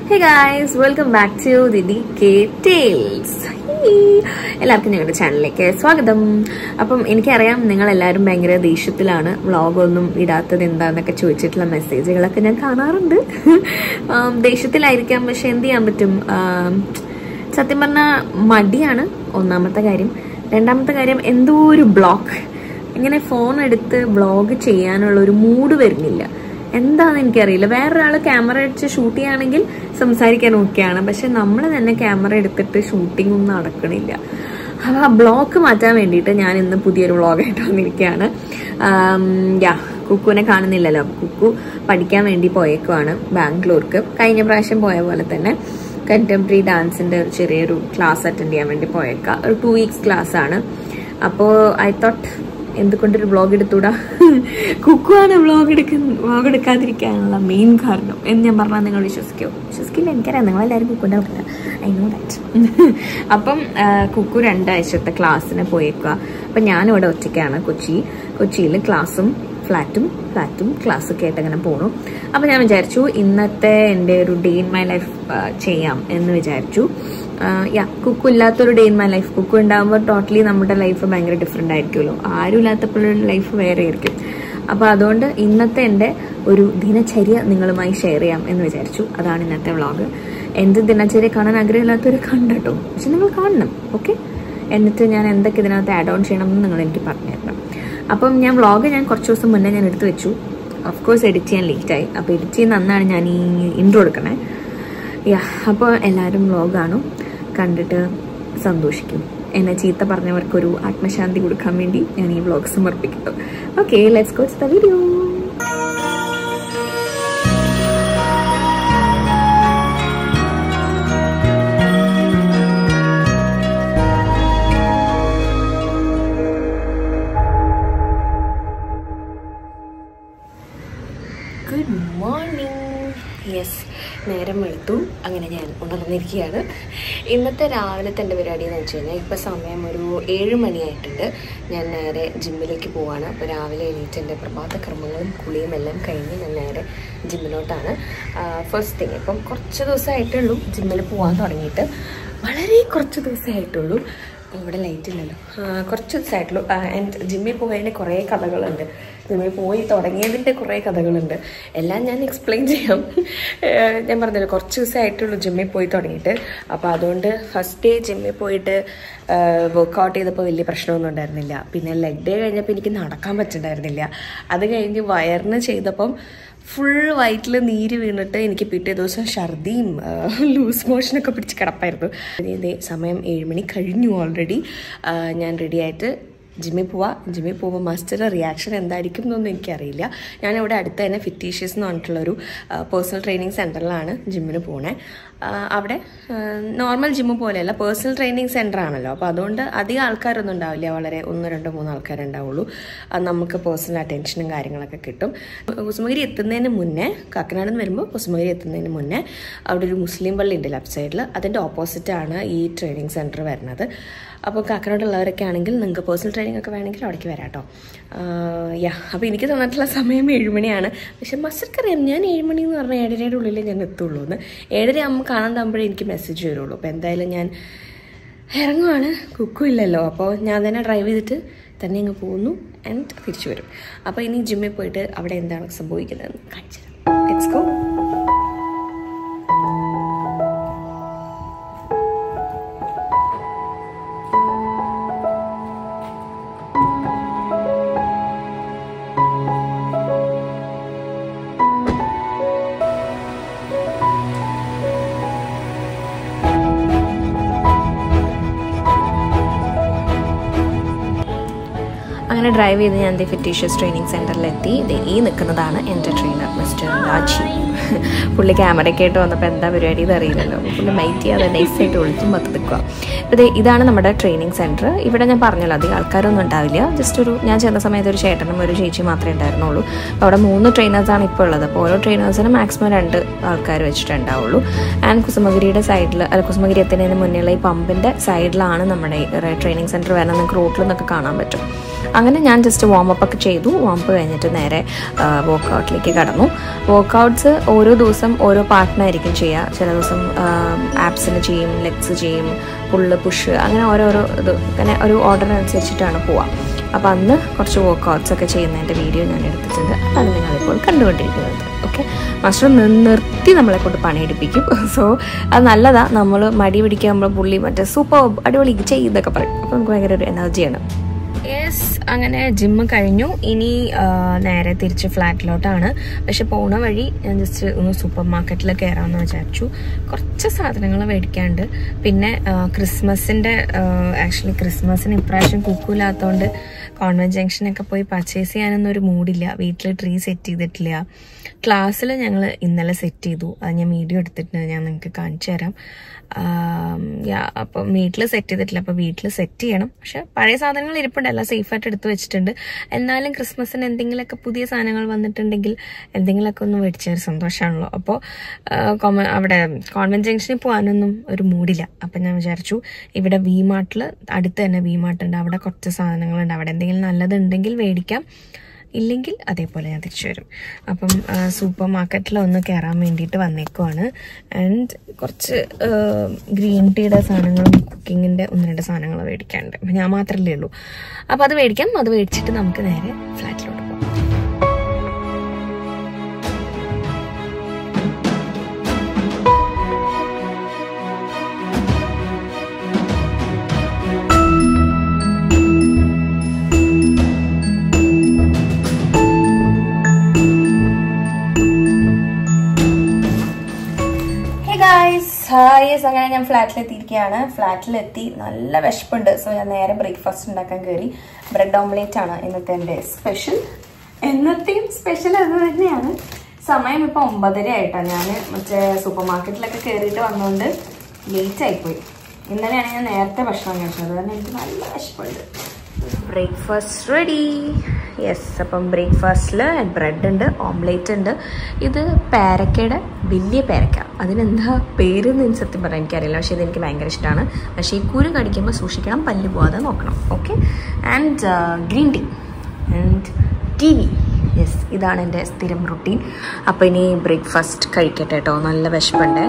Hey guys welcome back to Didi K tales എല്ലാവർക്കും ഞങ്ങളുടെ ചാനലിലേക്ക് സ്വാഗതം അപ്പം എനിക്കറിയാം നിങ്ങൾ എല്ലാവരും ഭയങ്കര ദേഷ്യത്തിലാണ് വ്ളോഗൊന്നും ഇടാത്തത് എന്താന്നൊക്കെ ചോദിച്ചിട്ടുള്ള മെസ്സേജുകളൊക്കെ ഞാൻ കാണാറുണ്ട് ആം, ദേഷ്യത്തിലായിരിക്കാം പക്ഷെ എന്ത് ചെയ്യാൻ പറ്റും ആം, സത്യം പറഞ്ഞാൽ മടിയാണ് ഒന്നാമത്തെ കാര്യം രണ്ടാമത്തെ കാര്യം എന്തോ ഒരു ബ്ലോക്ക് ഇങ്ങനെ ഫോൺ എടുത്ത് വ്ളോഗ് ചെയ്യാനുള്ള ഒരു മൂഡ് വരുന്നില്ല എന്താണെന്ന് എനിക്കറിയില്ല വേറൊരാൾ ക്യാമറ അടിച്ച് ഷൂട്ട് ചെയ്യുകയാണെങ്കിൽ സംസാരിക്കാൻ ഓക്കെയാണ് പക്ഷെ നമ്മൾ തന്നെ ക്യാമറ എടുത്തിട്ട് ഷൂട്ടിംഗ് ഒന്നും നടക്കണില്ല അപ്പോൾ ആ ബ്ലോക്ക് മാറ്റാൻ വേണ്ടിയിട്ട് ഞാൻ ഇന്ന് പുതിയൊരു വ്ളോഗായിട്ട് വന്നിരിക്കുകയാണ് ആം, യാ കുക്കുവിനെ കാണുന്നില്ലല്ലോ കുക്കു പഠിക്കാൻ വേണ്ടി പോയേക്കുവാണ് ബാംഗ്ലൂർക്ക് കഴിഞ്ഞ പ്രാവശ്യം പോയ പോലെ തന്നെ കണ്ടംപററി ഡാൻസിന്റെ ഒരു ചെറിയൊരു ക്ലാസ് അറ്റൻഡ് ചെയ്യാൻ വേണ്ടി പോയേക്കാം ഒരു ടു വീക്സ് ക്ലാസ് ആണ് അപ്പോൾ ഐ തോട്ട് എന്തുകൊണ്ടൊരു വ്ളോഗ് എടുത്തൂടാ കുക്കുവാണ് വ്ളോഗ് എടുക്കുന്ന വ്ളോഗ് എടുക്കാതിരിക്കാനുള്ള മെയിൻ കാരണം എന്ന് ഞാൻ പറഞ്ഞാൽ നിങ്ങൾ വിശ്വസിക്കോ വിശ്വസിക്കില്ല എനിക്കറിയാം നിങ്ങളെല്ലാവരും കുക്കുൻ്റെ ആൾക്കാരാണ് ഐ നോ ദാറ്റ് അപ്പം ആ, കുക്കു രണ്ടാഴ്ചത്തെ ക്ലാസ്സിന് പോയേക്കുക അപ്പം ഞാനിവിടെ ഒറ്റയ്ക്കാണ് കൊച്ചി കൊച്ചിയിൽ ക്ലാസ്സും ഫ്ലാറ്റും ഫ്ലാറ്റും ക്ലാസ്സൊക്കെ ആയിട്ട് അങ്ങനെ പോണു അപ്പം ഞാൻ വിചാരിച്ചു ഇന്നത്തെ എൻ്റെ ഒരു ഡേ ഇൻ മൈ ലൈഫ് ചെയ്യാം എന്ന് വിചാരിച്ചു യാ കുക്കു ഇല്ലാത്തൊരു day in my life Kukku ഉണ്ടാകുമ്പോൾ ടോട്ടലി നമ്മുടെ ലൈഫ് ഭയങ്കര ഡിഫറെൻ്റ് ആയിരിക്കുമല്ലോ ആരും ഇല്ലാത്തപ്പോഴുള്ള ലൈഫ് വേറെ ആയിരിക്കും അപ്പോൾ അതുകൊണ്ട് ഇന്നത്തെ എൻ്റെ ഒരു ദിനചര്യ നിങ്ങളുമായി ഷെയർ ചെയ്യാം എന്ന് വിചാരിച്ചു അതാണ് ഇന്നത്തെ വ്ളോഗ് എന്ത് ദിനചര്യ കാണാൻ ആഗ്രഹമില്ലാത്തവർ കണ്ടോ പക്ഷെ നിങ്ങൾ കാണണം ഓക്കെ എന്നിട്ട് ഞാൻ എന്തൊക്കെ ഇതിനകത്ത് ആഡ് ഓൺ ചെയ്യണം എന്ന് നിങ്ങൾ എനിക്ക് പറഞ്ഞു തരണം അപ്പം ഞാൻ വ്ളോഗ് ഞാൻ കുറച്ച് ദിവസം മുന്നേ ഞാൻ എടുത്തു വെച്ചു ഓഫ് കോഴ്സ് എഡിറ്റ് ചെയ്യാൻ ലേറ്റായി അപ്പോൾ എഡിറ്റ് ചെയ്യുന്ന അന്നാണ് ഞാൻ ഈ ഇൻട്രോ എടുക്കണേ യാ അപ്പോൾ എല്ലാവരും വ്ളോഗ് കാണും കണ്ടിട്ട് സന്തോഷിക്കും എന്നെ ചീത്ത പറഞ്ഞവർക്കൊരു ആത്മശാന്തി കൊടുക്കാൻ വേണ്ടി ഞാൻ ഈ വ്ളോഗ് സമർപ്പിക്കുന്നു okay let's go the video good morning yes നേരം വെളുത്തു അങ്ങനെ ഞാൻ ഉണർന്നിരിക്കുകയാണ് ഇന്നത്തെ രാവിലത്തെ എൻ്റെ പരിപാടി എന്ന് വെച്ച് കഴിഞ്ഞാൽ ഇപ്പോൾ സമയം ഒരു ഏഴ് മണിയായിട്ടുണ്ട് ഞാൻ നേരെ ജിമ്മിലേക്ക് പോവാണ് അപ്പോൾ രാവിലെ എണീറ്റ് എൻ്റെ പ്രഭാത കർമ്മങ്ങളും കുളിയും എല്ലാം കഴിഞ്ഞ് ഞാൻ നേരെ ജിമ്മിലോട്ടാണ് ഫസ്റ്റ് തിങ് ഇപ്പം കുറച്ച് ദിവസമായിട്ടേ ഉള്ളൂ ജിമ്മിൽ പോകാൻ തുടങ്ങിയിട്ട് വളരെ കുറച്ച് ദിവസമായിട്ടുള്ളൂ ഇവിടെ ലൈറ്റ് ഇല്ലല്ലോ ആ, കുറച്ച് ദിവസമായിട്ടുള്ളൂ ആൻഡ് ജിമ്മിൽ പോയതിൻ്റെ കുറേ കഥകളുണ്ട് ജിമ്മിൽ പോയി തുടങ്ങിയതിൻ്റെ കുറേ കഥകളുണ്ട് എല്ലാം ഞാൻ എക്സ്പ്ലെയിൻ ചെയ്യാം ആ, ഞാൻ പറഞ്ഞല്ലോ കുറച്ച് ദിവസമായിട്ടുള്ളൂ ജിമ്മിൽ പോയി തുടങ്ങിയിട്ട് അപ്പോൾ അതുകൊണ്ട് ഫസ്റ്റ് ഡേ ജിമ്മിൽ പോയിട്ട് വർക്കൗട്ട് ചെയ്തപ്പോൾ വലിയ പ്രശ്നമൊന്നും ഉണ്ടായിരുന്നില്ല പിന്നെ ലെഗ് ഡേ കഴിഞ്ഞപ്പോൾ എനിക്ക് നടക്കാൻ പറ്റുന്നുണ്ടായിരുന്നില്ല അത് കഴിഞ്ഞ് വയറിന് ചെയ്തപ്പം ഫുൾ വയറ്റിൽ നീര് വീണിട്ട് എനിക്ക് പിറ്റേ ദിവസം ഛർദിയും ലൂസ് മോഷനൊക്കെ പിടിച്ച് കിടപ്പായിരുന്നു ഇതേ സമയം ഏഴ് മണി കഴിഞ്ഞു ഓൾറെഡി ഞാൻ റെഡി ആയിട്ട് ജിമ്മിൽ പോവാ ജിമ്മിൽ പോകുമ്പോൾ മാസ്റ്ററുടെ റിയാക്ഷൻ എന്തായിരിക്കും എന്നൊന്നും എനിക്കറിയില്ല ഞാനിവിടെ അടുത്ത് തന്നെ ഫിറ്റീഷ്യസ് എന്ന് പറഞ്ഞിട്ടുള്ളൊരു പേഴ്സണൽ ട്രെയിനിങ് സെൻറ്ററിലാണ് ജിമ്മിന് പോണേ ആ, അവിടെ നോർമൽ ജിമ്മ് പോലെയല്ല പേഴ്സണൽ ട്രെയിനിങ് സെൻറ്റർ ആണല്ലോ അപ്പോൾ അതുകൊണ്ട് അധികം ആൾക്കാരൊന്നും ഉണ്ടാവില്ല വളരെ ഒന്ന് രണ്ടോ മൂന്നോ ആൾക്കാരേ ഉണ്ടാവുള്ളൂ ആ, നമുക്ക് പേഴ്സണൽ അറ്റൻഷനും കാര്യങ്ങളൊക്കെ കിട്ടും കുസുമഗിരി എത്തുന്നതിന് മുന്നേ കാക്കനാട് നിന്ന് വരുമ്പോൾ കുസുമഗിരി എത്തുന്നതിന് മുന്നേ അവിടെ ഒരു മുസ്ലിം പള്ളി ഉണ്ട് ലെഫ്റ്റ് സൈഡിൽ അതിൻ്റെ ഓപ്പോസിറ്റാണ് ഈ ട്രെയിനിങ് സെൻറ്റർ വരുന്നത് അപ്പോൾ കാക്കനാടുള്ളവരൊക്കെ ആണെങ്കിൽ നിങ്ങൾക്ക് പേഴ്സണൽ ട്രെയിനിങ് ഒക്കെ വേണമെങ്കിൽ അവിടേക്ക് വരാം കേട്ടോ യാ അപ്പോൾ എനിക്ക് തന്നിട്ടുള്ള സമയം ഏഴുമണിയാണ് പക്ഷെ മസ്റ്റർക്കറിയാം ഞാൻ ഏഴുമണി എന്ന് പറഞ്ഞാൽ ഏഴരയുടെ ഉള്ളിൽ ഞാൻ എത്തുള്ളൂ എന്ന് ഏഴര ആകുമ്പോൾ കാണാൻ താകുമ്പോഴേ എനിക്ക് മെസ്സേജ് വരുള്ളൂ അപ്പോൾ എന്തായാലും ഞാൻ ഇറങ്ങുവാണ് കുക്കും ഇല്ലല്ലോ അപ്പോൾ ഞാൻ തന്നെ ഡ്രൈവ് ചെയ്തിട്ട് തന്നെ അങ്ങ് പോകുന്നു ആൻഡ് തിരിച്ചു വരും അപ്പോൾ ഇനി ജിമ്മിൽ പോയിട്ട് അവിടെ എന്താണ് സംഭവിക്കുന്നതെന്ന് കാണിച്ചു തരാം ലെറ്റ്സ് ഗോ അങ്ങനെ ഡ്രൈവ് ചെയ്ത് ഞാൻ ദി ഫിറ്റീഷ്യസ് ട്രെയിനിങ് സെൻറ്ററിലെത്തി ദേ ഈ നിൽക്കുന്നതാണ് എൻ്റെ ട്രെയിനർ മിസ്റ്റർ രാജി പുള്ളി ക്യാമറയൊക്കെ ആയിട്ട് വന്നപ്പോൾ എന്താ പരിപാടി ഇത് അറിയില്ലല്ലോ പുള്ളി മൈറ്റ് ചെയ്യാതെ നൈസായിട്ട് ഒളിച്ചും പത്ത് നിൽക്കുക അപ്പോൾ ദേ ഇതാണ് നമ്മുടെ ട്രെയിനിങ് സെൻറ്റർ ഇവിടെ ഞാൻ പറഞ്ഞല്ലോ അധികം ആൾക്കാരൊന്നും ഉണ്ടാവില്ല ജസ്റ്റ് ഒരു ഞാൻ ചെന്ന സമയത്ത് ഒരു ചേട്ടനും ഒരു ചേച്ചി മാത്രമേ ഉണ്ടായിരുന്നുള്ളൂ അപ്പോൾ അവിടെ മൂന്ന് ട്രെയിനേഴ്സാണ് ഇപ്പോൾ ഉള്ളത് അപ്പോൾ ഓരോ ട്രെയിനേഴ്സിനും മാക്സിമം രണ്ട് ആൾക്കാർ വെച്ചിട്ടുണ്ടാവുള്ളൂ ആൻഡ് കുസുമഗിരിയുടെ സൈഡിൽ അല്ല കുസുമഗിരി എത്തുന്നതിന് മുന്നേയുള്ള ഈ പമ്പിൻ്റെ സൈഡിലാണ് നമ്മുടെ ട്രെയിനിങ് സെൻറ്റർ വരുന്നത് നിങ്ങൾക്ക് റോട്ടിൽ നിന്നൊക്കെ കാണാൻ പറ്റും അങ്ങനെ ഞാൻ ജസ്റ്റ് വാം അപ്പ് ഒക്കെ ചെയ്തു വാം അപ്പ് കഴിഞ്ഞിട്ട് നേരെ വർക്കൗട്ടിലേക്ക് കടന്നു വർക്കൗട്ട്സ് ഓരോ ദിവസം ഓരോ പാർട്ടിനായിരിക്കും ചെയ്യുക ചില ദിവസം ആപ്സിന് ചെയ്യും ലെഗ്സ് ചെയ്യും പുള്ള് പുഷ് അങ്ങനെ ഓരോരോ ഇത് അങ്ങനെ ഒരു ഓർഡറിനനുസരിച്ചിട്ടാണ് പോവുക അപ്പോൾ അന്ന് കുറച്ച് വർക്കൗട്ട്സ് ഒക്കെ ചെയ്യുന്നതിൻ്റെ വീഡിയോ ഞാൻ എടുത്തിട്ടുണ്ട് അത് നിങ്ങളിപ്പോൾ കണ്ടുകൊണ്ടിരിക്കുന്നത് ഓക്കെ മാസ്റ്റർ നിർത്തി നമ്മളെ കൊണ്ട് പണിയെടുപ്പിക്കും സോ അത് നല്ലതാണ് നമ്മൾ മടി പിടിക്കുമ്പോൾ പുള്ളി മറ്റേ സൂപ്പർ അടിപൊളി ചെയ്തൊക്കെ പറയും അപ്പോൾ നമുക്ക് ഭയങ്കര ഒരു എനർജിയാണ് യെസ് അങ്ങനെ ജിമ്മ് കഴിഞ്ഞു ഇനി ആ, നേരെ തിരിച്ച് ഫ്ലാറ്റിലോട്ടാണ് പക്ഷെ പോണ വഴി ഞാൻ ജസ്റ്റ് ഒന്ന് സൂപ്പർ മാർക്കറ്റിൽ കയറാമെന്ന് വിചാരിച്ചു കുറച്ച് സാധനങ്ങൾ മേടിക്കാണ്ട് പിന്നെ ആ, ക്രിസ്മസിൻ്റെ ആക്ച്വലി ക്രിസ്മസിന് ഇപ്രാവശ്യം കുക്കൂലാത്തതുകൊണ്ട് കോൺവെന്റ് ജംഗ്ഷനൊക്കെ പോയി പർച്ചേസ് ചെയ്യാനൊന്നും ഒരു മൂഡില്ല വീട്ടിൽ ട്രീ സെറ്റ് ചെയ്തിട്ടില്ല ക്ലാസ്സിൽ ഞങ്ങൾ ഇന്നലെ സെറ്റ് ചെയ്തു അത് ഞാൻ വീഡിയോ എടുത്തിട്ട് ഞാൻ നിങ്ങൾക്ക് കാണിച്ചു തരാം ആം, യാ അപ്പം വീട്ടിൽ സെറ്റ് ചെയ്തിട്ടില്ല അപ്പോൾ വീട്ടിൽ സെറ്റ് ചെയ്യണം പക്ഷെ പഴയ സാധനങ്ങൾ ഇരിപ്പുണ്ട് എല്ലാം സേഫായിട്ട് എടുത്ത് വെച്ചിട്ടുണ്ട് എന്നാലും ക്രിസ്മസിന് എന്തെങ്കിലുമൊക്കെ പുതിയ സാധനങ്ങൾ വന്നിട്ടുണ്ടെങ്കിൽ എന്തെങ്കിലുമൊക്കെ ഒന്ന് മേടിച്ച ഒരു സന്തോഷമാണല്ലോ അപ്പോൾ അവിടെ കോൺവെന്റ് ജംഗ്ഷനിൽ പോകാനൊന്നും ഒരു മൂടില്ല അപ്പം ഞാൻ വിചാരിച്ചു ഇവിടെ വി മാർട്ടിൽ അടുത്ത് തന്നെ വി മാർട്ട് ഉണ്ട് അവിടെ കുറച്ച് സാധനങ്ങളുണ്ട് അവിടെ എന്തെങ്കിലും നല്ലതുണ്ടെങ്കിൽ മേടിക്കാം ഇല്ലെങ്കിൽ അതേപോലെ ഞാൻ തിരിച്ചു വരും അപ്പം സൂപ്പർ മാർക്കറ്റിൽ ഒന്ന് കയറാൻ വേണ്ടിയിട്ട് വന്നേക്കുവാണ് ആൻഡ് കുറച്ച് ഗ്രീൻ ടീയുടെ സാധനങ്ങളും കുക്കിങ്ങിൻ്റെ ഒന്ന് രണ്ട് സാധനങ്ങൾ മേടിക്കാനുണ്ട് അപ്പം ഞാൻ മാത്രമല്ലേ ഉള്ളൂ അപ്പോൾ അത് മേടിക്കാം അത് മേടിച്ചിട്ട് നമുക്ക് നേരെ ഫ്ലാറ്റിലോട്ട് പോകാം ഹേ ഗായ്സ് യെസ് അങ്ങനെ ഞാൻ ഫ്ലാറ്റിലെത്തിയിരിക്കുകയാണ് ഫ്ലാറ്റിലെത്തി നല്ല വിശപ്പുണ്ട് സോ ഞാൻ നേരെ ബ്രേക്ക്ഫാസ്റ്റ് ഉണ്ടാക്കാൻ കയറി ബ്രെഡ് ഓംലേറ്റ് ആണ് ഇന്നത്തെ എൻ്റെ സ്പെഷ്യൽ എന്നത്തെയും സ്പെഷ്യൽ അത് തന്നെയാണ് സമയം ഇപ്പോൾ ഒമ്പതര ആയിട്ടാണ് ഞാൻ മറ്റേ സൂപ്പർ മാർക്കറ്റിലൊക്കെ കയറിയിട്ട് വന്നുകൊണ്ട് ലേറ്റ് ആയിപ്പോയി ഇന്നലെയാണ് ഞാൻ നേരത്തെ ഭക്ഷണം കഴിച്ചത് അതുകൊണ്ട് എനിക്ക് നല്ല വിശപ്പുണ്ട് ബ്രേക്ക്ഫാസ്റ്റ് റെഡി യെസ് അപ്പം ബ്രേക്ക്ഫാസ്റ്റിൽ ബ്രെഡ് ഉണ്ട് ഓംലേറ്റ് ഉണ്ട് ഇത് പേരക്കയുടെ വലിയ പേരക്ക അതിനെന്താ പേര് എന്ന് സത്യം പറയാൻ എനിക്കറിയില്ല പക്ഷേ ഇതെനിക്ക് ഭയങ്കര ഇഷ്ടമാണ് പക്ഷേ ഈ കുരു കടിക്കുമ്പോൾ സൂക്ഷിക്കണം പല്ല് പോവാതെ നോക്കണം okay and green tea and T V yes ഇതാണ് എൻ്റെ സ്ഥിരം റുട്ടീൻ അപ്പോൾ ഇനി ബ്രേക്ക്ഫാസ്റ്റ് കഴിക്കട്ടെ കേട്ടോ നല്ല വിശപ്പുണ്ടേ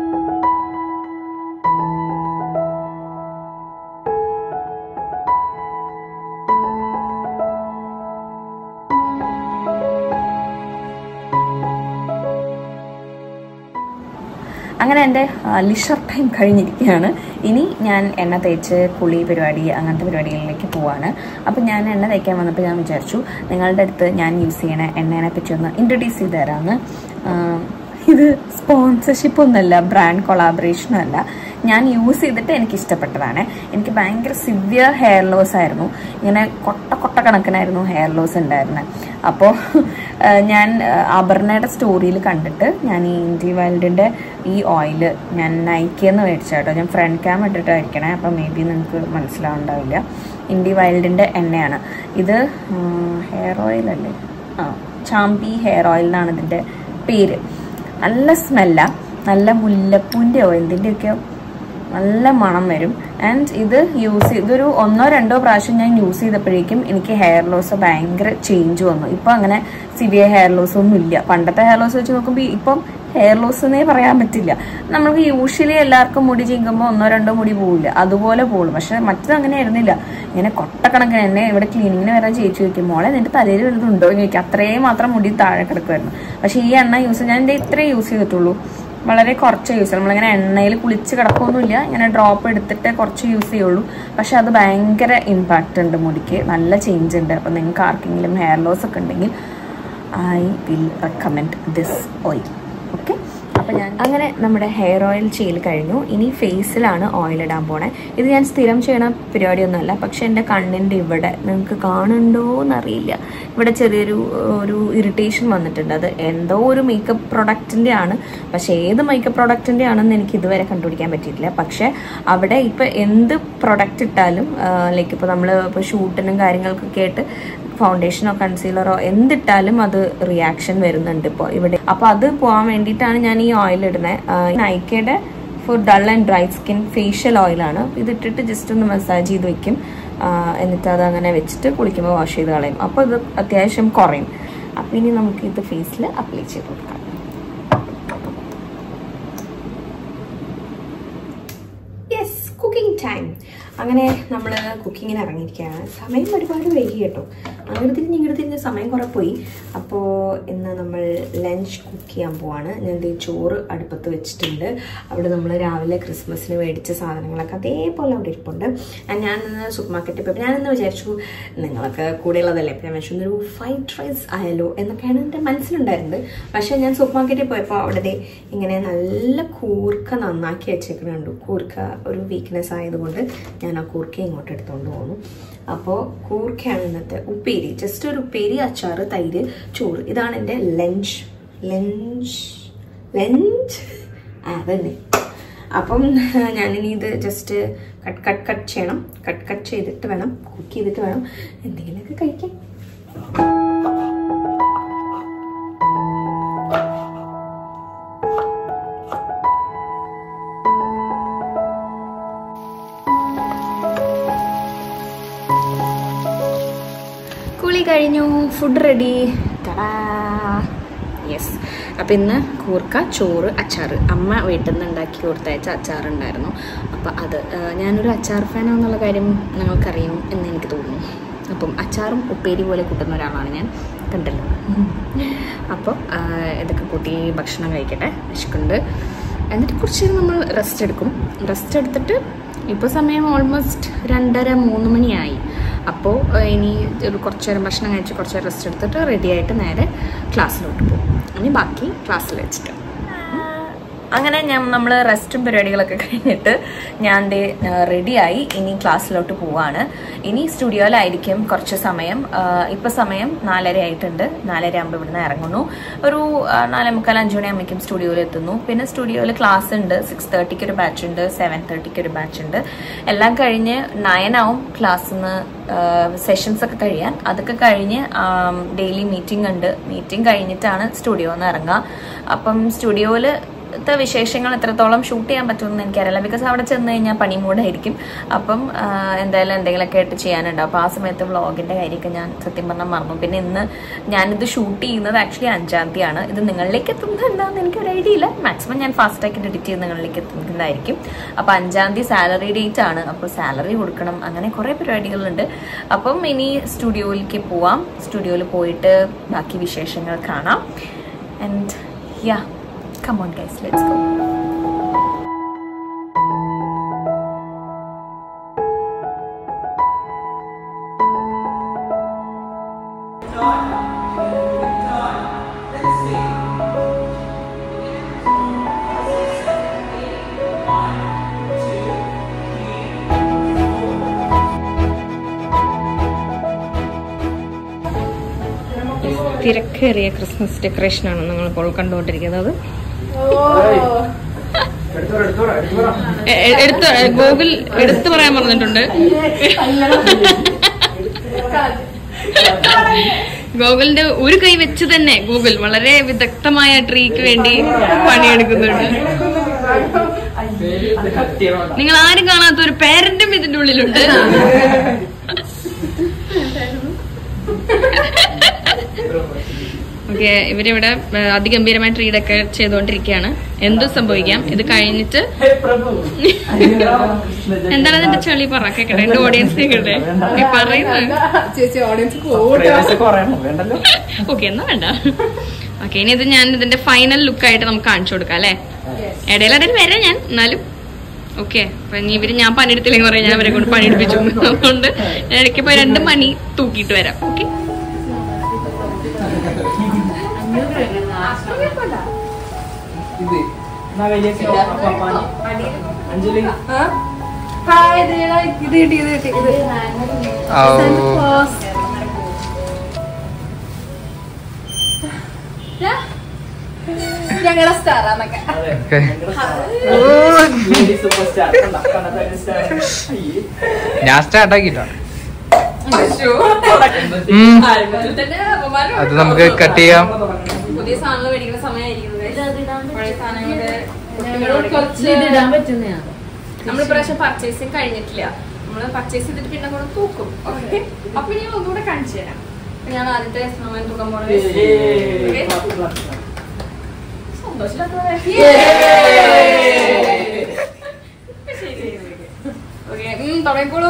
അങ്ങനെ എൻ്റെ ലിഷർ ടൈം കഴിഞ്ഞിരിക്കുകയാണ് ഇനി ഞാൻ എണ്ണ തേച്ച് കുളി പരിപാടി അങ്ങനത്തെ പരിപാടികളിലേക്ക് പോവാണ് അപ്പം ഞാൻ എണ്ണ തേക്കാൻ വന്നപ്പോൾ ഞാൻ വിചാരിച്ചു നിങ്ങളുടെ അടുത്ത് ഞാൻ യൂസ് ചെയ്യണ എണ്ണേനെ പറ്റി ഒന്ന് ഇൻട്രൊഡ്യൂസ് ചെയ്ത് തരാമെന്ന് ആം, ഇത് സ്പോൺസർഷിപ്പ് ഒന്നുമല്ല ബ്രാൻഡ് കൊളാബറേഷനും അല്ല ഞാൻ യൂസ് ചെയ്തിട്ട് എനിക്ക് ഇഷ്ടപ്പെട്ടതാണ് എനിക്ക് ഭയങ്കര സിവിയർ ഹെയർ ലോസ് ആയിരുന്നു ഇങ്ങനെ കൊട്ട കൊട്ട കണക്കിനായിരുന്നു ഹെയർ ലോസ് ഉണ്ടായിരുന്നത് അപ്പോൾ ഞാൻ അപർണയുടെ സ്റ്റോറിയിൽ കണ്ടിട്ട് ഞാൻ ഈ ഇൻഡി വൈൽഡിൻ്റെ ഈ ഓയിൽ ഞാൻ നൈക്കിന്ന് മേടിച്ച കേട്ടോ ഞാൻ ഫ്രണ്ട് ക്യാം ഇട്ടിട്ടായിരിക്കണേ അപ്പോൾ മേ ബി നിങ്ങൾക്ക് മനസ്സിലാവുണ്ടാവില്ല ഇൻഡി വൈൽഡിൻ്റെ എണ്ണയാണ് ഇത് ഹെയർ ഓയിൽ അല്ലേ ആ ചാമ്പി ഹെയർ ഓയിൽ എന്നാണ് ഇതിൻ്റെ പേര് നല്ല സ്മെല്ല നല്ല മുല്ലപ്പൂൻ്റെയോ എന്തിൻ്റെയൊക്കെയോ നല്ല മണം വരും ആൻഡ് ഇത് യൂസ് ഇതൊരു ഒന്നോ രണ്ടോ പ്രാവശ്യം ഞാൻ യൂസ് ചെയ്തപ്പോഴേക്കും എനിക്ക് ഹെയർ ലോസ് ഭയങ്കര ചേഞ്ച് വന്നു ഇപ്പം അങ്ങനെ സിവിയർ ഹെയർ ലോസ് ഒന്നും ഇല്ല പണ്ടത്തെ ഹെയർ ലോസ് വെച്ച് നോക്കുമ്പോൾ ഇപ്പം ഹെയർ ലോസ് എന്നേ പറയാൻ പറ്റില്ല നമുക്ക് യൂഷ്വലി എല്ലാവർക്കും മുടി ചീങ്കുമ്പോൾ ഒന്നോ രണ്ടോ മുടി പോവില്ല അതുപോലെ പോകും പക്ഷെ മറ്റത് അങ്ങനെ ആയിരുന്നില്ല ഇങ്ങനെ കൊട്ടക്കണക്കിന് എന്നെ ഇവിടെ ക്ലീനിങ്ങിന് വരാൻ ചേച്ചി ചോദിക്കും മോളെ നിന്റെ തലയിൽ വലുതുണ്ടോ എന്ന് ചോദിക്കും അത്രയും മാത്രം മുടി താഴെ കിടക്കുമായിരുന്നു പക്ഷെ ഈ എണ്ണ യൂസ് ഞാൻ എൻ്റെ ഇത്രേ യൂസ് ചെയ്തിട്ടുള്ളൂ വളരെ കുറച്ച് യൂസ് നമ്മളിങ്ങനെ എണ്ണയിൽ കുളിച്ച് കിടക്കൊന്നുമില്ല ഇങ്ങനെ ഡ്രോപ്പ് എടുത്തിട്ട് കുറച്ച് യൂസ് ചെയ്യുള്ളൂ പക്ഷെ അത് ഭയങ്കര ഇമ്പാക്റ്റ് ഉണ്ട് മുടിക്ക് നല്ല ചേഞ്ച് ഉണ്ട് അപ്പം നിങ്ങൾക്ക് ആർക്കെങ്കിലും ഹെയർ ലോസ് ഒക്കെ ഉണ്ടെങ്കിൽ I will recommend this oil okay അപ്പം ഞാൻ അങ്ങനെ നമ്മുടെ ഹെയർ ഓയിൽ ചെയ്യൽ കഴിഞ്ഞു ഇനി ഫേസിലാണ് ഓയിൽ ഇടാൻ പോണേ ഇത് ഞാൻ സ്ഥിരം ചെയ്യണ പരിപാടിയൊന്നുമല്ല പക്ഷെ എൻ്റെ കണ്ണിൻ്റെ ഇവിടെ നിങ്ങൾക്ക് കാണുന്നുണ്ടോ എന്നറിയില്ല ഇവിടെ ചെറിയൊരു ഒരു ഇറിറ്റേഷൻ വന്നിട്ടുണ്ട് അത് എന്തോ ഒരു മേക്കപ്പ് പ്രൊഡക്റ്റിൻ്റെ ആണ് പക്ഷേ ഏത് മേക്കപ്പ് പ്രൊഡക്റ്റിൻ്റെ ആണെന്ന് എനിക്ക് ഇതുവരെ കണ്ടുപിടിക്കാൻ പറ്റിയിട്ടില്ല പക്ഷേ അവിടെ ഇപ്പോൾ എന്ത് പ്രൊഡക്റ്റ് ഇട്ടാലും ലൈക്ക് ഇപ്പോൾ നമ്മൾ ഇപ്പോൾ ഷൂട്ടിനും കാര്യങ്ങൾക്കൊക്കെ ആയിട്ട് ഫൗണ്ടേഷനോ കൺസീലറോ എന്തിട്ടാലും അത് റിയാക്ഷൻ വരുന്നുണ്ട് ഇപ്പോൾ ഇവിടെ അപ്പോൾ അത് പോകാൻ വേണ്ടിയിട്ടാണ് ഞാൻ ഈ ഓയിൽ ഇടുന്നത് നൈക്കയുടെ for dull and dry skin facial ഓയിലാണ് ഇതിട്ടിട്ട് ജസ്റ്റ് ഒന്ന് മസാജ് ചെയ്ത് വെക്കും ആ, എന്നിട്ട് അത് അങ്ങനെ വെച്ചിട്ട് കുളിക്കുമ്പോൾ വാഷ് ചെയ്ത് കളയും അപ്പോൾ ഇത് അത്യാവശ്യം കുറയും അപ്പോൾ ഇനി നമുക്ക് ഇത് ഫേസിൽ അപ്ലൈ ചെയ്ത് കൊടുക്കാം യെസ് കുക്കിംഗ് ടൈം അങ്ങനെ നമ്മൾ കുക്കിങ്ങിന് ഇറങ്ങിയിരിക്കുകയാണ് സമയം ഒരുപാട് വൈകി കേട്ടോ അങ്ങോട്ട് തിരിഞ്ഞ് ഇങ്ങോട്ട് തിരിഞ്ഞ് സമയം കുറെ പോയി അപ്പോൾ ഇന്ന് നമ്മൾ ലഞ്ച് കുക്ക് ചെയ്യാൻ പോവാണ് ഞാൻ ദേ ചോറ് അടുപ്പത്ത് വെച്ചിട്ടുണ്ട് അവിടെ നമ്മൾ രാവിലെ ക്രിസ്മസിന് മേടിച്ച സാധനങ്ങളൊക്കെ അതേപോലെ അവിടെ ഇരിപ്പുണ്ട് And ഞാൻ ഇന്ന് സൂപ്പർ മാർക്കറ്റിൽ പോയപ്പോൾ ഞാനിന്ന് വിചാരിച്ചു നിങ്ങളൊക്കെ കൂടെയുള്ളതല്ലേ അപ്പോൾ ഞാൻ വിചാരിച്ചു ഒരു ഫ്രൈഡ് റൈസ് ആയാലോ എന്നൊക്കെയാണ് എൻ്റെ മനസ്സിലുണ്ടായിരുന്നത് പക്ഷേ ഞാൻ സൂപ്പർ മാർക്കറ്റിൽ പോയപ്പോൾ അവിടെ ദേ ഇങ്ങനെ നല്ല കൂർക്ക നന്നാക്കി വെച്ചേക്കുന്നുണ്ട് കൂർക്ക ഒരു വീക്ക്നെസ് ആയതുകൊണ്ട് ഞാൻ ആ കൂർക്ക ഇങ്ങോട്ട് എടുത്തുകൊണ്ട് പോകുന്നു അപ്പോൾ കൂർക്കയാണ് ഇന്നത്തെ ഉപ്പേരി ജസ്റ്റ് ഒരു ഉപ്പേരി അച്ചാറ് തൈര് ചോറ് ഇതാണ് എൻ്റെ ലഞ്ച് ലഞ്ച് ലഞ്ച് ആ അതന്നെ അപ്പം ഞാനിനി ഇത് ജസ്റ്റ് കട്ട് കട്ട് കട്ട് ചെയ്യണം കട്ട് കട്ട് ചെയ്തിട്ട് വേണം കുക്ക് ചെയ്തിട്ട് വേണം എന്തെങ്കിലുമൊക്കെ കഴിക്കാൻ കുളി കഴിഞ്ഞു ഫുഡ് റെഡി തടാ യെസ് അപ്പം ഇന്ന് കൂർക്ക ചോറ് അച്ചാറ് അമ്മ വീട്ടിൽ നിന്ന് ഉണ്ടാക്കി കൊടുത്തയച്ച അച്ചാറുണ്ടായിരുന്നു അപ്പം അത് ആ, ഞാനൊരു അച്ചാർ ഫാനാണെന്നുള്ള കാര്യം നിങ്ങൾക്കറിയും എന്ന് എനിക്ക് തോന്നുന്നു അപ്പം അച്ചാറും ഉപ്പേരി പോലെ കൂട്ടുന്ന ഒരാളാണ് ഞാൻ കണ്ടല്ലോ അപ്പോൾ ആ, ഇതൊക്കെ കൂട്ടി ഭക്ഷണം കഴിക്കട്ടെ വിശക്കുണ്ട് എന്നിട്ട് കുറച്ച് നേരം നമ്മൾ റെസ്റ്റ് എടുക്കും റെസ്റ്റ് എടുത്തിട്ട് ഇപ്പോൾ സമയം ഓൾമോസ്റ്റ് രണ്ടര മൂന്ന് മണിയായി അപ്പോൾ ഇനി ഒരു കുറച്ച് നേരം ഭക്ഷണം കഴിച്ച് കുറച്ച് നേരം റെസ്റ്റ് എടുത്തിട്ട് റെഡി ആയിട്ട് നേരെ ക്ലാസ്സിലോട്ട് പോകും ഇനി ബാക്കി ക്ലാസ്സിൽ വെച്ചിട്ട് അങ്ങനെ ഞാൻ നമ്മൾ റെസ്റ്റും പരിപാടികളൊക്കെ കഴിഞ്ഞിട്ട് ഞാൻ ദേ റെഡിയായി ഇനി ക്ലാസ്സിലോട്ട് പോവാണ് ഇനി സ്റ്റുഡിയോയിലായിരിക്കും കുറച്ച് സമയം ഇപ്പം സമയം നാലര ആയിട്ടുണ്ട് നാലര ആകുമ്പോൾ ഇവിടുന്ന് ഇറങ്ങുന്നു ഒരു ആ, നാലേ മുക്കാൽ അഞ്ച് മണി ആകുമ്പോഴേക്കും സ്റ്റുഡിയോയിൽ എത്തുന്നു പിന്നെ സ്റ്റുഡിയോയിൽ ക്ലാസ് ഉണ്ട് സിക്സ് തേർട്ടിക്ക് ഒരു ബാച്ച് ഉണ്ട് സെവൻ തേർട്ടിക്ക് ഒരു ബാച്ച് ഉണ്ട് എല്ലാം കഴിഞ്ഞ് നയൻ ആവും ക്ലാസ്സിന്ന് സെഷൻസ് ഒക്കെ കഴിയാൻ അതൊക്കെ കഴിഞ്ഞ് ഡെയിലി മീറ്റിംഗ് ഉണ്ട് മീറ്റിംഗ് കഴിഞ്ഞിട്ടാണ് സ്റ്റുഡിയോയിൽ നിന്ന് ഇറങ്ങുക അപ്പം സ്റ്റുഡിയോയിൽ ത്തെ വിശേഷങ്ങൾ എത്രത്തോളം ഷൂട്ട് ചെയ്യാൻ പറ്റുമെന്ന് എനിക്കറിയില്ല ബിക്കോസ് അവിടെ ചെന്ന് കഴിഞ്ഞാൽ പണി മൂടായിരിക്കും അപ്പം ആ, എന്തായാലും എന്തെങ്കിലുമൊക്കെ ആയിട്ട് ചെയ്യാനുണ്ട് അപ്പോൾ ആ സമയത്ത് വ്ളോഗിന്റെ കാര്യമൊക്കെ ഞാൻ സത്യം പറഞ്ഞാൽ മറന്നു പിന്നെ ഇന്ന് ഞാനിത് ഷൂട്ട് ചെയ്യുന്നത് ആക്ച്വലി അഞ്ചാം തീയതിയാണ് ഇത് നിങ്ങളിലേക്ക് എത്തുന്നത് എന്താണെന്ന് എനിക്കൊരു ഐഡിയ ഇല്ല മാക്സിമം ഞാൻ ഫാസ്റ്റ് ആക്കി എഡിറ്റ് ചെയ്ത് നിങ്ങളിലേക്ക് എത്തുന്നതായിരിക്കും അപ്പോൾ അഞ്ചാം തീയതി സാലറി ഡേറ്റ് ആണ് അപ്പോൾ സാലറി കൊടുക്കണം അങ്ങനെ കുറേ പരിപാടികളുണ്ട് അപ്പം ഇനി സ്റ്റുഡിയോയിലേക്ക് പോവാം സ്റ്റുഡിയോയിൽ പോയിട്ട് ബാക്കി വിശേഷങ്ങൾ കാണാം and yeah Come on, guys, let's go. തിരക്കേറിയ ക്രിസ്മസ് ഡെക്കറേഷനാണ് നിങ്ങളിപ്പോൾ കണ്ടുകൊണ്ടിരിക്കുന്നത് എ- എ- എടുത്ത് ഗൂഗിൾ എടുത്തു പറയാൻ പറഞ്ഞിട്ടുണ്ട് ഗൂഗിളിന്റെ ഒരു കൈ വെച്ച് തന്നെ ഗൂഗിൾ വളരെ വിദഗ്ധമായ ട്രീക്ക് വേണ്ടി പണിയെടുക്കുന്നുണ്ട് നിങ്ങൾ ആരും കാണാത്ത ഒരു പേരന്റും ഇതിന്റെ ഉള്ളിലുണ്ട് ഓക്കെ ഇവരിവിടെ ഏഹ്, അതിഗംഭീരമായി ട്രീ ഡെക്കറേറ്റ് ചെയ്തുകൊണ്ടിരിക്കുകയാണ് എന്തും സംഭവിക്കാം ഇത് കഴിഞ്ഞിട്ട് എന്താണ് അതിന്റെ ചളി പറ കേക്കട്ടെ എന്റെ ഓഡിയൻസ് കേക്കട്ടെ നീ പറയുന്നത് ചേച്ചി ഓഡിയൻസ് പോകട്ടെ വേണ്ടല്ലോ ഓക്കെ എന്നാ വേണ്ട ഓക്കെ ഇനി ഇത് ഞാൻ ഇതിന്റെ ഫൈനൽ ലുക്ക് ആയിട്ട് നമുക്ക് കാണിച്ചു കൊടുക്കാം അല്ലേ ഇടയിലിടയിൽ വരാം ഞാൻ എന്നാലും ഓക്കെ അപ്പൊ ഇനി ഇവര് ഞാൻ പണിയെടുത്തില്ലെങ്കിൽ പറയാം ഞാൻ അവരെ കൊണ്ട് പണിയെടുപ്പിച്ചു അതുകൊണ്ട് ഞാൻ ഇടയ്ക്ക് പോയി രണ്ട് മണി തൂക്കിയിട്ട് വരാം ഓക്കെ ഇത് എന്നാ കയ്യൊക്കെ പപ്പാനി. അഞ്ജലി ഹായ് ഇത് ഇത് കിട്ടി ഇത് കിട്ടി ഇത് ഞങ്ങളുടെ സ്റ്റാർ ആന്നൊക്കെ അതെ സൂപ്പർ സ്റ്റാർ ഞാൻ സ്റ്റാർട്ട് ആക്കിയിട്ടാണ് അത് നമുക്ക് cut ചെയ്യാം. പുതിയ സാധനങ്ങൾ മേടിക്കുന്ന സമയമായിരിക്കുന്നത് പഴയ സാധനങ്ങള് ഇടാൻ പറ്റുന്നതാണ് നമ്മൾ ഇപ്രാവശ്യം പർച്ചേസിങ് കഴിഞ്ഞിട്ടില്ല നമ്മള് പർച്ചേസ് ചെയ്തിട്ട് പിന്നെ കൂടെ തൂക്കും ഓക്കെ അപ്പൊ ഞാൻ ഒന്നുകൂടെ കാണിച്ചു തരാം അപ്പൊ ഞാൻ ആദ്യത്തെ സാമാൻ തൂക്കാൻ പോണത് Okay? സന്തോഷമില്ലാത്തവരെ. ശരി, ശരി, okay. Okay, ഉം, തുടങ്ങിക്കോളൂ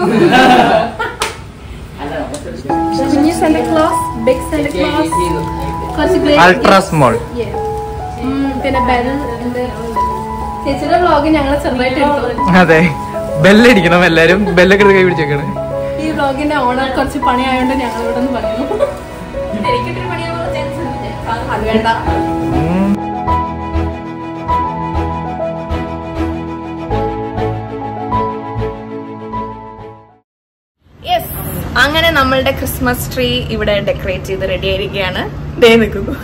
കുഞ്ഞു Santa Claus big Santa Claus കുറച്ച് great അൾട്രാ സ്മോൾ Yeah. ഉം, പിന്നെ ബെൽ ഉണ്ട് ചേച്ചിയുടെ വ്ളോഗ് ഞങ്ങൾ ചെറുതായിട്ട് എടുത്തു അതെ ബെല്ലടിക്കണം എല്ലാരും ബെല്ലൊക്കെ എടുത്ത് കൈ പിടിച്ചേക്കണ് ഈ വ്ളോഗിന്റെ ഓണർ കുറച്ച് പണിയായോണ്ട് ഞങ്ങൾ ഇവിടെ നിന്ന് പറയുന്നു എനിക്കിട്ടൊരു പണിയാണോ ചാൻസ് അത് വേണ്ട ഉം. യെസ് അങ്ങനെ നമ്മളുടെ ക്രിസ്മസ് ട്രീ ഇവിടെ ഡെക്കറേറ്റ് ചെയ്ത് റെഡി ആയിരിക്കുകയാണ് ദേ നിൽക്കുന്നു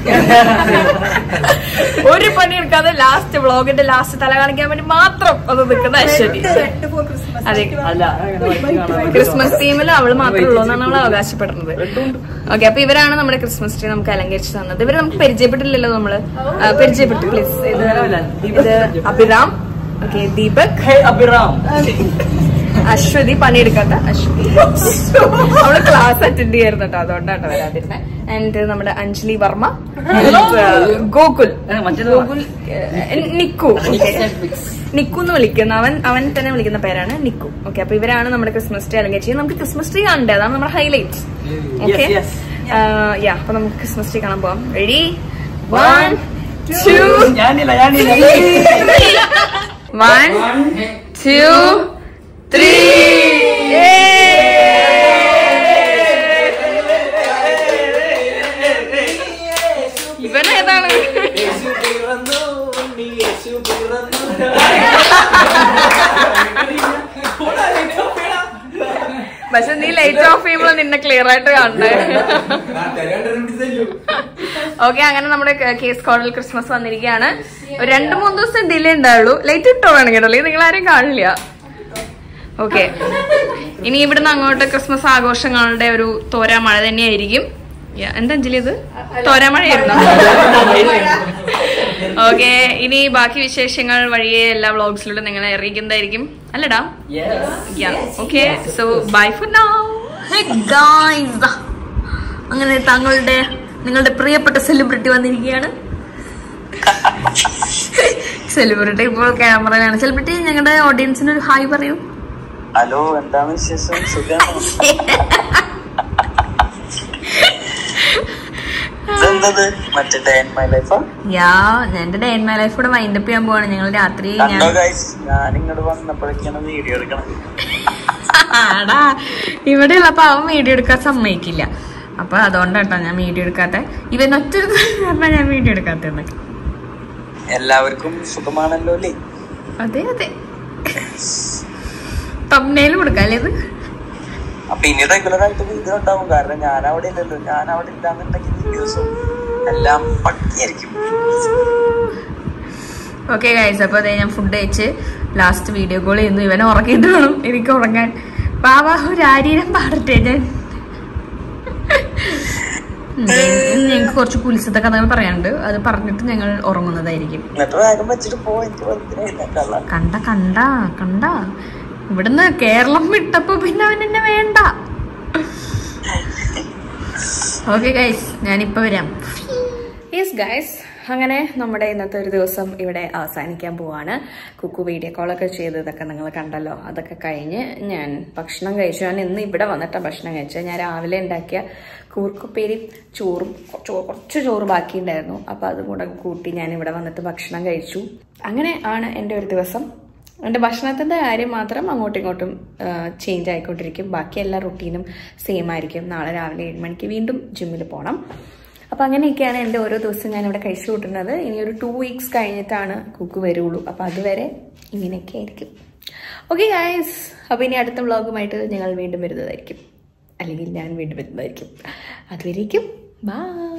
ഒരു പണി എടുക്കാതെ ലാസ്റ്റ് വ്ളോഗിന്റെ ലാസ്റ്റ് തല കാണിക്കാൻ വേണ്ടി മാത്രം അത് നിൽക്കുന്ന അശ്വതി അതെ അല്ല അങ്ങനെ വൈറ്റ് കാണാൻ ക്രിസ്മസ് തീമിൽ അവള് മാത്രമേ ഉള്ളൂ എന്നാണ് അവൾ അവകാശപ്പെടുന്നത് ഓക്കെ അപ്പൊ ഇവരാണ് നമ്മുടെ ക്രിസ്മസ് ട്രീ നമുക്ക് അലങ്കരിച്ച് തന്നത് ഇവര് നമുക്ക് പരിചയപ്പെട്ടില്ലല്ലോ നമ്മള് ആ, പരിചയപ്പെട്ടു പ്ലീസ് ഇത് ഇത് അഭിറാം ഓക്കെ ദീപക് ഹേ അഭിറാം അശ്വതി പണിയെടുക്കാത്ത അശ്വതി അവള് ക്ലാസ് അറ്റൻഡ് ചെയ്യായിരുന്നു കേട്ടോ അതുകൊണ്ടാണ് വരാതിരുന്നെ ആൻഡ് നമ്മുടെ അഞ്ജലി വർമ്മ and, uh, ഗോകുൽ മറ്റേത് ഗോകുൽ eh, നിക്കു okay. നിക്കു എന്ന് വിളിക്കുന്ന അവൻ അവൻ തന്നെ വിളിക്കുന്ന പേരാണ് നിക്കു ഓക്കെ അപ്പൊ ഇവരാണ് നമ്മുടെ ക്രിസ്മസ് ട്രീ അലങ്കരിച്ചത് നമുക്ക് ക്രിസ്മസ് ട്രീ കാണണ്ടേ അതാണ് നമ്മുടെ ഹൈലൈറ്റ് ഓക്കെ yes. യാ അപ്പൊ നമുക്ക് ക്രിസ്മസ് ട്രീ കാണാൻ പോവാം റെഡി വൺ ടു ഞാനില്ല ഞാനില്ല വൺ ടു ത്രീ ഇവനേതാണ് യേശു പിറന്നു, ഉണ്ണി യേശു പിറന്നു. പക്ഷെ നീ ലൈറ്റ് ഓഫ് ചെയ്യുമ്പോൾ നിന്നെ ക്ലിയർ ആയിട്ട് കാണണ്ടേ ഓക്കെ അങ്ങനെ നമ്മുടെ കേസ് കോഡിൽ ക്രിസ്മസ് വന്നിരിക്കുകയാണ് ഒരു രണ്ട് മൂന്ന് ദിവസം ഡിലേ ഉണ്ടാവുള്ളൂ ലൈറ്റ് ഇട്ടോ വേണമെങ്കിൽ അല്ലെങ്കിൽ നിങ്ങൾ ആരും കാണില്ല ഓക്കെ ഇനി ഇവിടുന്ന് അങ്ങോട്ട് ക്രിസ്മസ് ആഘോഷങ്ങളുടെ ഒരു തോരാ മഴ തന്നെയായിരിക്കും Yeah, എന്താ അഞ്ജലി ഇത് തോരാ മഴയായിരുന്നു ഓക്കെ ഇനി ബാക്കി വിശേഷങ്ങൾ വഴിയെ എല്ലാ വ്ളോഗ്സിലൂടെ നിങ്ങൾ അറിയിക്കുന്നതായിരിക്കും അല്ലടാ Yes. Okay so bye for now guys അങ്ങനെ താങ്കളുടെ നിങ്ങളുടെ പ്രിയപ്പെട്ട സെലിബ്രിറ്റി വന്നിരിക്കുകയാണ് സെലിബ്രിറ്റി ഇപ്പോൾ ക്യാമറയിലാണ് സെലിബ്രിറ്റി ഞങ്ങളുടെ ഓഡിയൻസിന് ഒരു ഹായ് പറയൂ ഹലോ എന്താണ് വിശേഷം സുഖാണോ ഇതെന്തത് മറ്റേ ഡേ ഇൻ മൈ ലൈഫാ യാ എന്റെ ഡേ ഇൻ മൈ ലൈഫ് കൂടെ വൈൻഡപ്പ് ചെയ്യാൻ പോവാണ് ഞങ്ങൾ രാത്രി ഞാൻ കണ്ടോ ഗൈസ് ഞാൻ ഇങ്ങോട്ട് വന്നപ്പോഴേക്കാണ് വീഡിയോ എടുക്കണം ആടാ ഇവിടെ ഉള്ളപ്പോ അവൻ വീഡിയോ എടുക്കാൻ സമ്മതിക്കില്ല അപ്പൊ അതുകൊണ്ടാട്ടോ ഞാൻ വീഡിയോ എടുക്കാത്ത ഇവൻ ഒറ്റ പറഞ്ഞാൽ ഞാൻ വീഡിയോ എടുക്കാത്തത് എല്ലാവർക്കും സുഖമാണല്ലോ അല്ലേ അതെ അതെ തമ്മനയിലും കൊടുക്കാം അല്ലേ ഇത് അപ്പൊ ഇനി റെഗുലർ ആയിട്ട് വീഡിയോ ഉണ്ടാവും കാരണം ഞാൻ അവിടെ ഇല്ലല്ലോ ഞാൻ അവിടെ ഇല്ലാന്നുണ്ടെങ്കിൽ വീഡിയോസും എല്ലാം പട്ടിയായിരിക്കും ഓക്കെ ഗൈസ് അപ്പൊ അതെ ഞാൻ ഫുഡ് കഴിച്ച് ലാസ്റ്റ് വീഡിയോ കോൾ ചെയ്യുന്നു ഇവനെ ഉറക്കിയിട്ട് വേണം എനിക്ക് ഉറങ്ങാൻ ബാബാ ഒരു ആരീരം പാടട്ടെ ഞാൻ ഉം, ഇനി ഞങ്ങൾക്ക് കുറച്ച് കുലിസത്തെ കഥകൾ പറയാനുണ്ട് അത് പറഞ്ഞിട്ട് ഞങ്ങൾ ഉറങ്ങുന്നതായിരിക്കും എന്നിട്ട് വേഗം വെച്ചിട്ട് പോ എനിക്ക് വെറുതെ എഴുന്നേക്കാനുള്ള കണ്ട കണ്ട കണ്ട ഇവിടുന്ന് കേരളം വിട്ടപ്പോ പിന്നെ അവൻ എന്നെ വേണ്ട ഓക്കെ ഗൈസ് ഞാനിപ്പോ വരാം യെസ് ഗൈസ് അങ്ങനെ നമ്മുടെ ഇന്നത്തെ ഒരു ദിവസം ഇവിടെ അവസാനിക്കാൻ പോവാണ് കുക്കു വീഡിയോ കോളൊക്കെ ചെയ്തതൊക്കെ നിങ്ങൾ കണ്ടല്ലോ അതൊക്കെ കഴിഞ്ഞ് ഞാൻ ഭക്ഷണം കഴിച്ചു ഞാൻ ഇന്ന് ഇവിടെ വന്നിട്ടാണ് ഭക്ഷണം കഴിച്ചത് ഞാൻ രാവിലെ ഉണ്ടാക്കിയ കൂർക്കുപ്പേരി ചോറും ചോ- കുറച്ച് ചോറ് ബാക്കിയുണ്ടായിരുന്നു അപ്പോൾ അതും കൂടെ കൂട്ടി ഞാൻ ഇവിടെ വന്നിട്ട് ഭക്ഷണം കഴിച്ചു അങ്ങനെ ആണ് എൻ്റെ ഒരു ദിവസം എൻ്റെ ഭക്ഷണത്തിൻ്റെ കാര്യം മാത്രം അങ്ങോട്ടും ഇങ്ങോട്ടും ചേഞ്ച് ആയിക്കൊണ്ടിരിക്കും ബാക്കി എല്ലാ റുട്ടീനും സെയിം ആയിരിക്കും നാളെ രാവിലെ ഏഴ് മണിക്ക് വീണ്ടും ജിമ്മിൽ പോകണം അപ്പോൾ അങ്ങനെയൊക്കെയാണ് എൻ്റെ ഓരോ ദിവസം ഞാനിവിടെ കഴിച്ചു കൂട്ടുന്നത് ഇനി ഒരു ടു വീക്സ് കഴിഞ്ഞിട്ടാണ് കുക്ക് വരുള്ളൂ അപ്പോൾ അതുവരെ ഇങ്ങനെയൊക്കെ ആയിരിക്കും ഓക്കെ ഗായ്സ് അപ്പോൾ ഇനി അടുത്ത വ്ളോഗുമായിട്ട് ഞങ്ങൾ വീണ്ടും വരുന്നതായിരിക്കും അല്ലെങ്കിൽ ഞാൻ വീണ്ടും വരുന്നതായിരിക്കും അതുവരേക്കും ബൈ